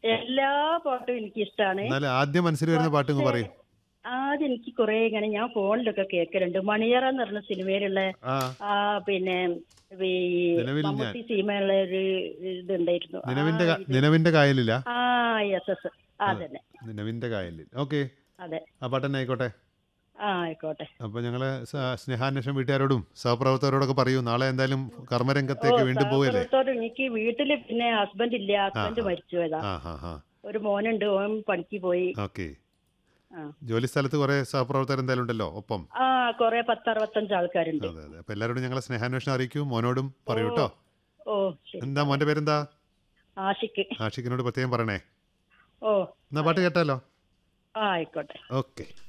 എല്ലാ പാട്ടും എനിക്ക് ഇഷ്ടമാണ് എന്നാലും ആദ്യം മനസ്സിൽ വരുന്ന പാട്ട് ഇങ്ങ് പറയും ആദ്യം എനിക്ക് കുറെ ഇങ്ങനെ ഞാൻ ഫോണിലൊക്കെ കേൾക്കലുണ്ട് മണിയറ എന്ന് പറഞ്ഞ സിനിമയിലുള്ള ആ ആ പിന്നെ ഈ നിലവിൽ ഞാൻ. മമ്മൂട്ടി സീമയുള്ള ഒരു ഇതുണ്ടായിരുന്നു നിലവിന്റെ ആ, കാ- ഇത്. നിലവിന്റെ കായലില്ല ആ യെസ് യെസ് അതന്നെ നിലവിന്റെ കായലിൽ ഓക്കെ അതെ ആ പാട്ട് തന്നെ ആയിക്കോട്ടെ ആ ആയിക്കോട്ടെ അപ്പോൾ ഞങ്ങൾ സ്നേഹാന്വേഷണം വീട്ടുകാരോടും സഹപ്രവർത്തകരോടൊക്കെ പറയൂ നാളെ എന്തായാലും കർമ്മരംഗത്തേക്ക് വീണ്ടും പോവല്ലേ സഹപ്രവർത്തകർ എനിക്ക് വീട്ടില് പിന്നെ ഹസ്ബൻഡ് ഇല്ല ഹസ്ബൻഡ് ആ. മരിച്ചു പോയതാ ആ ഹാ ഹാ ഒരു മോനുണ്ട് ഓൻ പണിക്ക് പോയി ഓക്കെ ആ. ജോലി സ്ഥലത്ത് കുറേ സഹപ്രവർത്തകർ എന്തായാലും ഉണ്ടല്ലോ ഒപ്പം ആ കൊറേ പത്തറുപത്തഞ്ച് ആൾക്കാരുണ്ട് അതെ അതെ അപ്പോൾ എല്ലാവരോടും ഞങ്ങളെ സ്നേഹാന്വേഷണം അറിയിക്കൂ മോനോടും പറയൂ കേട്ടോ ഓ ശരി എന്താ മോൻ്റെ പേരെന്താ ആഷിക്ക് ആഷിക്കിനോട് പ്രത്യേകം പറയണേ ഓ എന്നാ പാട്ട് കേട്ടാലോ ആ ആയിക്കോട്ടെ ഓക്കെ